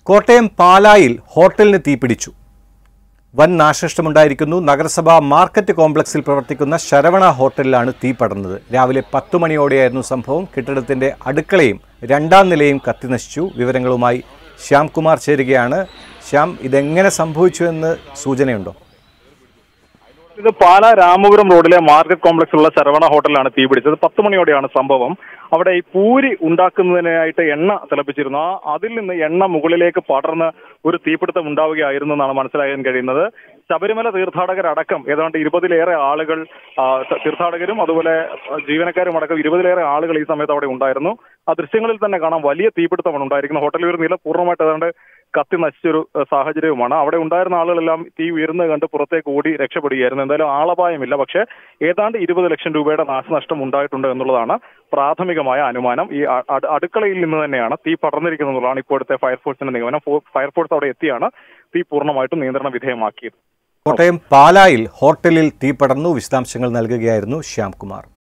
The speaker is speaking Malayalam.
കോട്ടയം പാലായിൽ ഹോട്ടലിന് തീപിടിച്ചു വൻ നാശനഷ്ടമുണ്ടായിരിക്കുന്നു നഗരസഭ മാർക്കറ്റ് കോംപ്ലക്സിൽ പ്രവർത്തിക്കുന്ന ശരവണ ഹോട്ടലിലാണ് തീ പടർന്നത് രാവിലെ പത്തു മണിയോടെയായിരുന്നു സംഭവം കെട്ടിടത്തിന്റെ അടുക്കളയും രണ്ടാം നിലയും കത്തിനശിച്ചു വിവരങ്ങളുമായി ശ്യാംകുമാർ ചേരുകയാണ് ശ്യാം ഇതെങ്ങനെ സംഭവിച്ചു എന്ന് സൂചനയുണ്ടോ ഇത് പാലാ രാമപുരം റോഡിലെ മാർക്കറ്റ് കോംപ്ലക്സിലുള്ള ശരവണ ഹോട്ടലിലാണ് തീപിടിച്ചത് പത്ത് മണിയോടെയാണ് സംഭവം അവിടെ ഈ പൂരി ഉണ്ടാക്കുന്നതിനായിട്ട് എണ്ണ തിളപ്പിച്ചിരുന്നു ആ അതിൽ നിന്ന് എണ്ണ മുകളിലേക്ക് പടർന്ന് ഒരു തീപിടുത്തം ഉണ്ടാവുകയായിരുന്നു എന്നാണ് മനസ്സിലാക്കാൻ കഴിയുന്നത് ശബരിമല തീർത്ഥാടകരടക്കം ഏതാണ്ട് ഇരുപതിലേറെ ആളുകൾ ആ, ത- തീർത്ഥാടകരും അതുപോലെ ആ, ജീവനക്കാരും അടക്കം ഇരുപതിലേറെ ആളുകൾ ഈ സമയത്ത് അവിടെ ഉണ്ടായിരുന്നു ആ ദൃശ്യങ്ങളിൽ തന്നെ കാണാം വലിയ തീപിടുത്തമാണ് ഉണ്ടായിരിക്കുന്നത് ഹോട്ടലിൽ ഒരു നില പൂർണ്ണമായിട്ട് ഏതാണ്ട് കത്തി നശിച്ചൊരു ഏഹ്, സാഹചര്യവുമാണ് അവിടെ ഉണ്ടായിരുന്ന ആളുകളെല്ലാം തീ ഉയർന്നത് കണ്ട് പുറത്തേക്ക് ഓടി രക്ഷപ്പെടുകയായിരുന്നു എന്തായാലും ആളപായമില്ല പക്ഷേ ഏതാണ്ട് ഇരുപത് ലക്ഷം രൂപയുടെ നാശനഷ്ടം ഉണ്ടായിട്ടുണ്ട് എന്നുള്ളതാണ് പ്രാഥമികമായ അനുമാനം ഈ അ- അട്- അടുക്കളയിൽ നിന്ന് തന്നെയാണ് തീ പടർന്നിരിക്കുന്നത് എന്നുള്ളതാണ് ഇപ്പോഴത്തെ ഫയർഫോഴ്സിന്റെ നിഗമനം ഫോ- ഫയർഫോഴ്സ് അവിടെ എത്തിയാണ് തീ പൂർണ്ണമായിട്ടും നിയന്ത്രണ വിധേയമാക്കിയത് കോട്ടയം പാലായിൽ ഹോട്ടലിൽ തീ പടർന്നു വിശദാംശങ്ങൾ നൽകുകയായിരുന്നു ശ്യാംകുമാർ